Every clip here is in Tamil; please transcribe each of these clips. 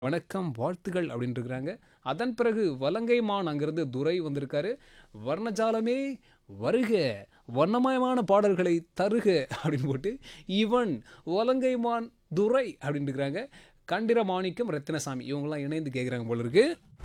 வணக்கம் வாழ்த்துகள் அப்படின்னு இருக்கிறாங்க அதன் பிறகு வலங்கைமான் அங்கிருந்து துரை வந்திருக்காரு வர்ணஜாலமே வருக வண்ணமயமான பாடல்களை தருக அப்படின்னு போட்டு இவன் வலங்கைமான் துரை அப்படின்னு இருக்கிறாங்க கண்டிர மாணிக்கம் ரத்தினசாமி இவங்கெல்லாம் இணைந்து கேட்குறாங்க போல இருக்கு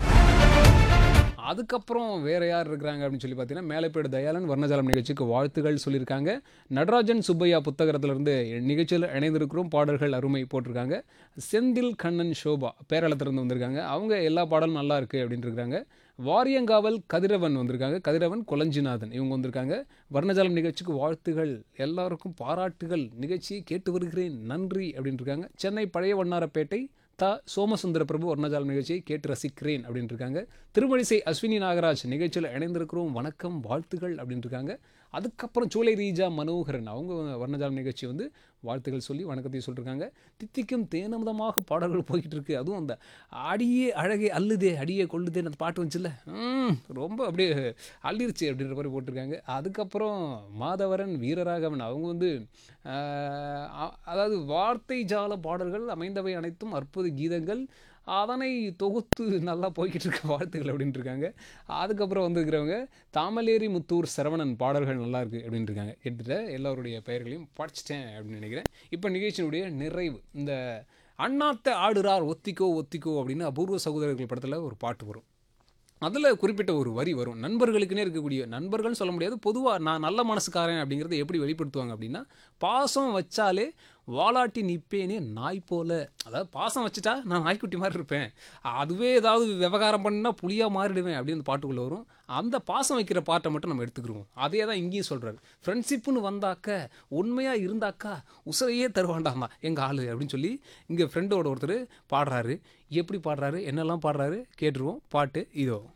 அதுக்கப்புறம் வேற யார் இருக்கிறாங்க அப்படின்னு சொல்லி பார்த்தீங்கன்னா மேலைப்பேடு தயாளன் வர்ணஜாலம் நிகழ்ச்சிக்கு வாழ்த்துகள் சொல்லியிருக்காங்க நடராஜன் சுப்பையா புத்தகத்திலிருந்து நிகழ்ச்சியில் இணைந்திருக்கிறோம் பாடல்கள் அருமை போட்டிருக்காங்க செந்தில் கண்ணன் சோபா பேரளத்திலிருந்து வந்திருக்காங்க அவங்க எல்லா பாடலும் நல்லா இருக்கு அப்படின்னு இருக்காங்க வாரியங்காவல் கதிரவன் வந்திருக்காங்க கதிரவன் கொலஞ்சிநாதன் இவங்க வந்திருக்காங்க வர்ணஜாலம் நிகழ்ச்சிக்கு வாழ்த்துகள் எல்லாருக்கும் பாராட்டுகள் நிகழ்ச்சியை கேட்டு வருகிறேன் நன்றி அப்படின்னு இருக்காங்க சென்னை பழைய வண்ணாரப்பேட்டை த சோமசுந்தர பிரபு வர்ணஜாலம் நிகழ்ச்சியை கேட்டு ரசிக்கிறேன் அப்படின்னு இருக்காங்க திருமழிசை அஸ்வினி நாகராஜ் நிகழ்ச்சியில் இணைந்திருக்கிறோம் வணக்கம் வாழ்த்துகள் அப்படின்னு இருக்காங்க அதுக்கப்புறம் சூளை ரீஜா மனோகரன் அவங்க வர்ணஜாலம் நிகழ்ச்சி வந்து வாழ்த்துகள் சொல்லி வணக்கத்தையும் சொல்லியிருக்காங்க தித்திக்கும் தேனமுதமாக பாடல்கள் போய்கிட்டு இருக்கு அதுவும் அந்த அடியே அழகே அல்லுதே அடியே கொள்ளுதே அந்த பாட்டு வந்துச்சுல்ல ம், ரொம்ப அப்படியே அள்ளிருச்சு அப்படின்ற மாதிரி போட்டிருக்காங்க அதுக்கப்புறம் மாதவரன் வீரராகவன் அவங்க வந்து ஆஹ், அ- அதாவது வார்த்தை ஜால பாடல்கள் அமைந்தவை அனைத்தும் அற்புத கீதங்கள் அதனை தொகுத்து நல்லா போய்கிட்டு இருக்க வாழ்த்துக்கள் அப்படின்ட்டு இருக்காங்க அதுக்கப்புறம் வந்திருக்கிறவங்க தாமலேரி முத்தூர் சரவணன் பாடல்கள் நல்லா இருக்கு அப்படின்ட்டு இருக்காங்க கேட்டுட்டு எல்லாருடைய பெயர்களையும் படிச்சிட்டேன் அப்படின்னு நினைக்கிறேன் இப்போ நிகழ்ச்சியினுடைய நிறைவு இந்த அண்ணாத்த ஆடுறார் ஒத்திக்கோ ஒத்திக்கோ அப்படின்னு அபூர்வ சகோதரர்கள் படத்தில் ஒரு பாட்டு வரும் அதில் குறிப்பிட்ட ஒரு வரி வரும் நண்பர்களுக்குன்னே இருக்கக்கூடிய நண்பர்கள்னு சொல்ல முடியாது பொதுவாக நான் நல்ல மனசுக்காரன் அப்படிங்கிறத எப்படி வெளிப்படுத்துவாங்க அப்படின்னா பாசம் வச்சாலே வாலாட்டி நிற்பேனே நாய் போல அதாவது பாசம் வச்சுட்டா நான் நாய்க்குட்டி மாதிரி இருப்பேன் அதுவே ஏதாவது விவகாரம் பண்ணா புளியாக மாறிடுவேன் அப்படின்னு அந்த பாட்டுக்குள்ளே வரும் அந்த பாசம் வைக்கிற பாட்டை மட்டும் நம்ம எடுத்துக்கிருவோம் அதே தான் இங்கேயும் சொல்கிறாரு ஃப்ரெண்ட்ஷிப்புன்னு வந்தாக்க உண்மையாக இருந்தாக்கா உசரையே தருவாண்டாமா எங்கள் ஆளு அப்படின்னு சொல்லி இங்கே ஃப்ரெண்டோட ஒருத்தர் பாடுறாரு எப்படி பாடுறாரு என்னெல்லாம் பாடுறாரு கேட்டுருவோம் பாட்டு இதோ